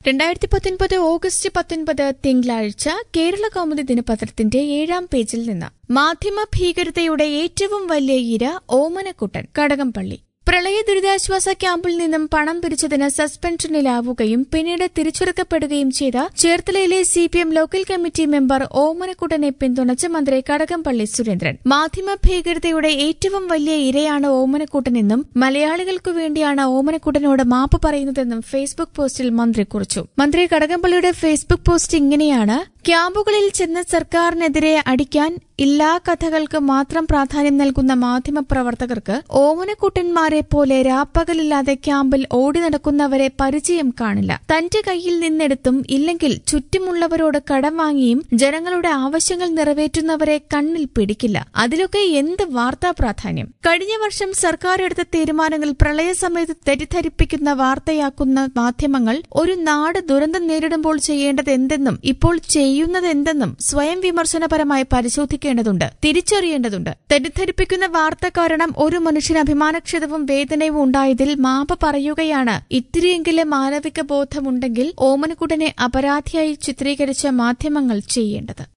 രണ്ടായിരത്തി പത്തൊൻപത് ഓഗസ്റ്റ് പത്തൊൻപത് തിങ്കളാഴ്ച കേരള കൗമുദി ദിനപത്രത്തിന്റെ ഏഴാം പേജിൽ നിന്ന് മാധ്യമ ഭീകരതയുടെ ഏറ്റവും വലിയ ഇര ഓമനക്കുട്ടൻ കടകംപള്ളി പ്രളയ ദുരിതാശ്വാസ ക്യാമ്പിൽ നിന്നും പണം പിരിച്ചതിന് സസ്പെൻഷനിലാവുകയും പിന്നീട് തിരിച്ചെടുക്കപ്പെടുകയും ചെയ്ത ചേർത്തലയിലെ C P M local committee member ഓമനക്കുട്ടനെ പിന്തുണച്ച് മന്ത്രി കടകംപള്ളി സുരേന്ദ്രൻ മാധ്യമ ഭീകരതയുടെ ഏറ്റവും വലിയ ഇരയാണ് ഓമനക്കുട്ടനെന്നും മലയാളികൾക്കു വേണ്ടിയാണ് ഓമനക്കുട്ടനോട് മാപ്പ് പറയുന്നതെന്നും ഫേസ്ബുക്ക് പോസ്റ്റിൽ മന്ത്രി കുറിച്ചു മന്ത്രി കടകംപള്ളിയുടെ ഫേസ്ബുക്ക് പോസ്റ്റ് ഇങ്ങനെയാണ് ക്യാമ്പുകളിൽ ചെന്ന് സർക്കാരിനെതിരെ അടിക്കാൻ എല്ലാ കഥകൾക്ക് മാത്രം പ്രാധാന്യം നൽകുന്ന മാധ്യമപ്രവർത്തകർക്ക് ഓമനക്കുട്ടന്മാരെ പോലെ രാപ്പകലില്ലാതെ ക്യാമ്പിൽ ഓടി നടക്കുന്നവരെ പരിചയം കാണില്ല തന്റെ കയ്യിൽ നിന്നെടുത്തും ഇല്ലെങ്കിൽ ചുറ്റുമുള്ളവരോട് കടം വാങ്ങിയും ജനങ്ങളുടെ ആവശ്യങ്ങൾ നിറവേറ്റുന്നവരെ കണ്ണിൽ പിടിക്കില്ല അതിലൊക്കെ എന്ത് വാർത്താ പ്രാധാന്യം കഴിഞ്ഞ വർഷം സർക്കാർ എടുത്ത തീരുമാനങ്ങൾ പ്രളയസമയത്ത് തെറ്റിദ്ധരിപ്പിക്കുന്ന വാർത്തയാക്കുന്ന മാധ്യമങ്ങൾ ഒരു നാട് ദുരന്തം നേരിടുമ്പോൾ ചെയ്യേണ്ടത് എന്തെന്നും ഇപ്പോൾ ചെയ്യുന്നതെന്തെന്നും സ്വയം വിമർശനപരമായി പരിശോധിക്കേണ്ടതുണ്ട് തിരിച്ചറിയേണ്ടതുണ്ട് തെറ്റിദ്ധരിപ്പിക്കുന്ന വാർത്ത കാരണം ഒരു മനുഷ്യന് അഭിമാനക്ഷതവും വേദനയും ഉണ്ടായതിൽ മാപ്പ് പറയുകയാണ് ഇത്തിരിയെങ്കിലും മാനവിക ബോധമുണ്ടെങ്കിൽ ഓമനക്കുട്ടനെ അപരാധിയായി ചിത്രീകരിച്ച മാധ്യമങ്ങൾ ചെയ്യേണ്ടത്